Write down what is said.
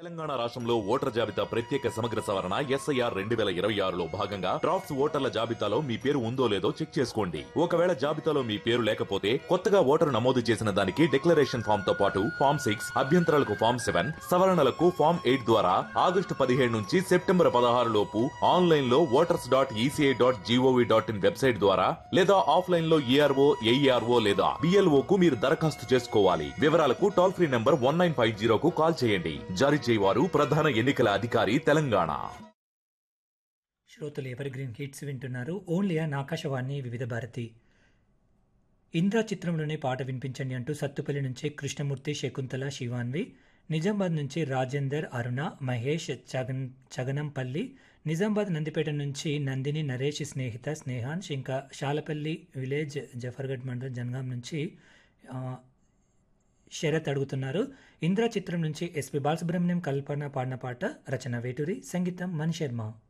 తెలంగాణ రాష్ట్రంలో ఓటర్ జాబితా ప్రత్యేక సమగ్ర సవరణ ఎస్ఐఆర్ రెండు వేల ఇరవై ఆరులో భాగంగా డ్రాఫ్ట్స్ ఓటర్ల జాబితాలో మీ పేరు ఉందో లేదో చెక్ చేసుకోండి ఒకవేళ జాబితాలో మీ పేరు లేకపోతే కొత్తగా ఓటరు నమోదు చేసిన దానికి డిక్లరేషన్ ఫామ్ తో పాటు ఫామ్ సిక్స్ అభ్యంతరాలకు ఫామ్ సెవెన్ సవరణలకు ఫామ్ ఎయిట్ ద్వారా ఆగస్టు పదిహేడు నుంచి సెప్టెంబర్ పదహారు లోపు ఆన్లైన్ లో voters dot ECI dot GOV dot in website ద్వారా లేదా ఆఫ్లైన్ లో ఈఆర్ఓ ఏఈఆర్ఓ లేదా బిఎల్ఓ కు మీరు దరఖాస్తు చేసుకోవాలి వివరాలకు toll free number one nine five జీరోకు కాల్ చేయండి జారీ చేయవారు ప్రధాన ఎన్నికల అధికారి తెలంగాణ శ్రోతలు ఎవర్ గ్రీన్ హిట్స్ వింటున్నారు ఓన్లీ ఆన్ ఆకాశవాణి వివిధ భారతి ఇంద్ర చిత్రంలోనే పాట వినిపించండి అంటూ సత్తుపల్లి నుంచి కృష్ణమూర్తి శకుంతల శివాన్వి నిజామాబాద్ నుంచి రాజేందర్ అరుణ మహేష్ చగన్ చగనంపల్లి నిజామాబాద్ నందిపేట నుంచి నందిని నరేష్ స్నేహిత స్నేహాన్స్ ఇంకా శాలపల్లి విలేజ్ జఫర్గఢ్ మండల్ జనగాం నుంచి ఆ, శరత్ అడుగుతున్నారు ఇంద్ర చిత్రం నుంచి ఎస్పి బాలసుబ్రహ్మణ్యం కల్పన పాడిన పాట రచన వేటూరి సంగీతం మణి శర్మ